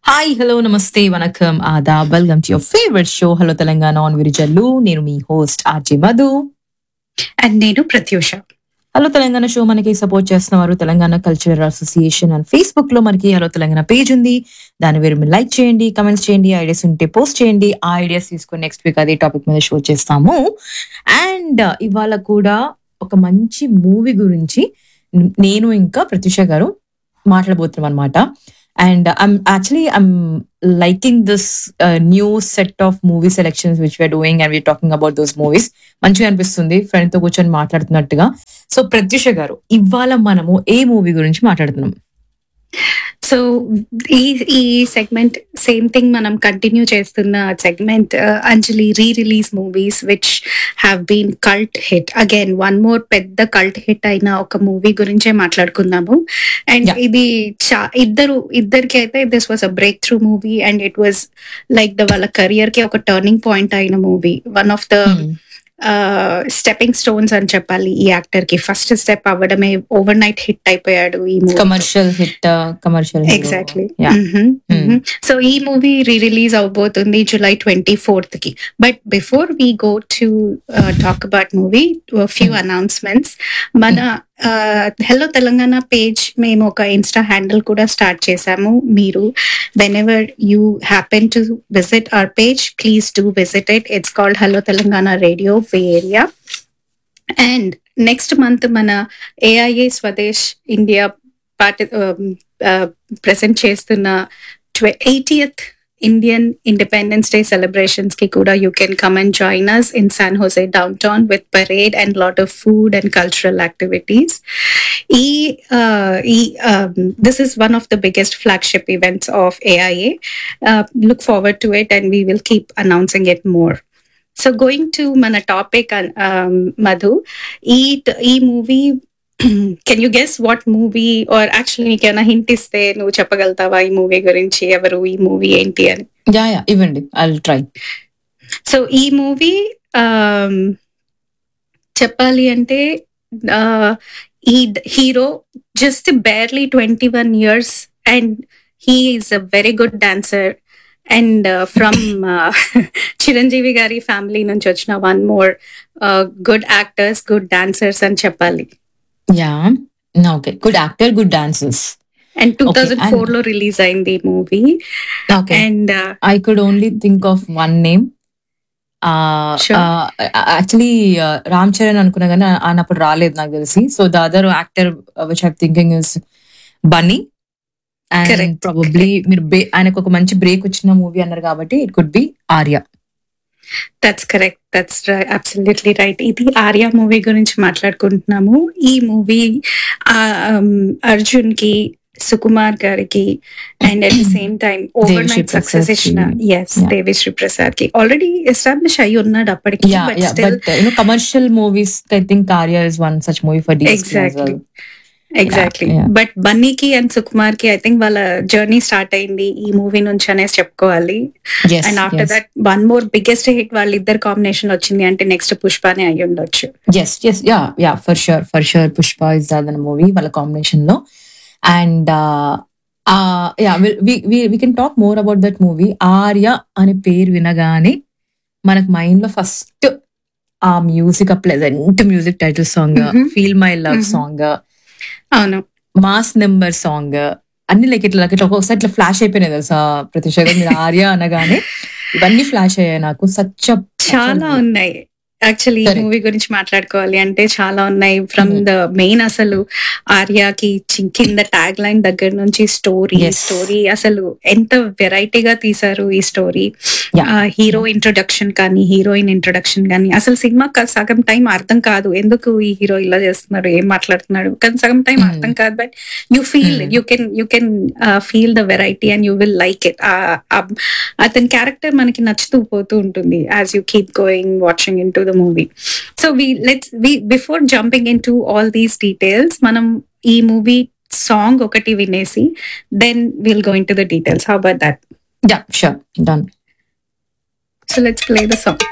Hi hello namaste vanakkam adaab welcome to your favourite show hello Telangana on Virijallu నేను మీ host RJ Madhu and నేను Prathyusha hello Telangana show మనకి support చేస్తున్న వారు Telangana cultural association and Facebook లో మనకి హలో తెలంగాణ పేజ్ ఉంది దాని మీరు మీరు లైక్ చేయండి కమెంట్స్ చేయండి ఐడియాస్ ఉంటే పోస్ట్ చేయండి ఆ ఐడియాస్ తీసుకొని నెక్స్ట్ వీక్ అదే టాపిక్ మీద షో చేస్తాము అండ్ ఇవాళ కూడా ఒక మంచి మూవీ గురించి నేను ఇంకా ప్రత్యూష గారు మాట్లాడబోతున్నాం అనమాట and I'm actually I'm liking this new set of movie selections which we're doing and we're talking about those movies మంచిగా అనిపిస్తుంది ఫ్రెండ్ తో కూర్చొని మాట్లాడుతున్నట్టుగా సో ప్రత్యూష గారు ఇవాళ మనము ఏ మూవీ గురించి మాట్లాడుతున్నాం సో ఈ ఈ సెగ్మెంట్ సేమ్ థింగ్ మనం కంటిన్యూ చేస్తున్న సెగ్మెంట్ అంజలి re release movies which have been cult hit again one more పెద్ద కల్ట్ హిట్ అయిన ఒక మూవీ గురించే మాట్లాడుకుందాము అండ్ Yeah. ఇది చా ఇద్దరు ఇద్దరికి అయితే this was a breakthrough movie and it was like the వాళ్ళ కెరియర్ కి ఒక టర్నింగ్ పాయింట్ అయిన movie one of the stepping stones అని చెప్పాలి ఈ యాక్టర్ కి ఫస్ట్ స్టెప్ అవ్వడమే ఓవర్ నైట్ హిట్ అయిపోయాడు ఈ movie commercial hit commercial exactly Yeah. Hmm. So ఈ మూవీ రీ రిలీజ్ అవబోతుంది జూలై ట్వంటీ ఫోర్త్ కి but before we go to talk about movie few Hmm. Announcements మన hello Telangana page మేము ఒక insta handle కూడా start చేసాము మీరు whenever you happen to visit our page please do visit it it's called hello Telangana radio bay area and next month మన AIA Swadesh India party present చేస్తున్న eightieth Indian independence day celebrations కి కూడా you can come and join us in San Jose downtown with parade and lot of food and cultural activities ఈ ఈ this is one of the biggest flagship events of AIA look forward to it and we will keep announcing it more so going to మన topic Madhu ఈ ఈ movie can you guess what movie are actually నీకేమైనా hint ఇస్తే నువ్వు చెప్పగలుగుతావా ఈ movie గురించి ఎవరు ఈ మూవీ ఏంటి అని యా యా ఇవ్వండి ఐ ట్రై సో ఈ మూవీ చెప్పాలి అంటే uh, ఈ hero just barely twenty one years and he is a very good dancer and from Chiranjeevi garu family నుంచి వచ్చిన one more good actors good dancers అని చెప్పాలి yeah okay good actor good dancers and two Okay, thousand and- four లో రిలీజ్ అయింది ఈ movie okay and I could only think of one name Sure. Actually Ram Charan అనుకున్నా కానీ ఆయన అప్పుడు రాలేదు నాకు తెలిసి so the other actor which I thinking is Bunny and Correct, probably మీరు బే- ఆయనకు ఒక మంచి బ్రేక్ వచ్చిన మూవీ అన్నారు కాబట్టి it could be Arya that's correct that's absolutely right ఇది ఆర్య మూవీ గురించి మాట్లాడుకుంటున్నాము ఈ మూవీ అర్జున్ కి సుకుమార్ గారికి and at the same time over Devi Sri night success Prasad ఇచ్చిన కి. Yes Yeah. దేవిశ్రీ ప్రసాద్ కి ఆల్రెడీ ఎస్టాబ్లిష్ అయి ఉన్నాడు అప్పటికి yeah but yeah still but you know commercial movies I think Arya is one such movie for exactly exactly yeah. But బన్నీకి and Sukumar కి I think వాళ్ళ journey start అయింది ఈ మూవీ నుంచి అనేసి చెప్పుకోవాలి and after that one more biggest hit వాళ్ళిద్దరు combination వచ్చింది అంటే నెక్స్ట్ పుష్పనే అయి ఉండొచ్చు yes yes yeah yeah for sure for sure Pushpa is అదన మూవీ వాళ్ళ కాంబినేషన్ లో and yeah we can talk more about that movie Arya అనే పేరు వినగానే మనకు మైండ్ లో ఫస్ట్ ఆ మ్యూజిక్ ఆ pleasant music title song Mhm. Feel my love Mhm. Song అవును మాస్ నెంబర్ సాంగ్ అన్ని లైక్ ఇట్లా ఇట్లా ఒక్కొక్కసారి ఇట్లా ఫ్లాష్ అయిపోయినాయి తెలుసా ప్రతిష గారు మీరు ఆర్య అనగానే ఇవన్నీ ఫ్లాష్ అయ్యాయి నాకు సచ్చ చాలా ఉన్నాయి యాక్చువల్లీ ఈ Correct. మూవీ గురించి మాట్లాడుకోవాలి అంటే చాలా ఉన్నాయి ఫ్రమ్ Mhm. ద మెయిన్ అసలు ఆర్యాకి చి- కింద ట్యాగ్ లైన్ దగ్గర నుంచి స్టోరీ Yes. స్టోరీ అసలు ఎంత వెరైటీగా తీసారు ఈ స్టోరీ Yeah. హీరో ఇంట్రొడక్షన్ కానీ హీరోయిన్ ఇంట్రొడక్షన్ కానీ అసలు సినిమా సగం టైం అర్థం కాదు ఎందుకు ఈ హీరో ఇలా చేస్తున్నాడు ఏం మాట్లాడుతున్నాడు కానీ సగం టైం Mhm. అర్థం కాదు but you feel Mhm. You can you can feel the variety and you will like it అతని క్యారెక్టర్ మనకి నచ్చుతూ పోతూ ఉంటుంది as you keep going watching into the movie so we let's we before jumping into all these details మనం ఈ movie song ఒకటి వినేసి then will going to the details how about that yeah sure done so let's play the song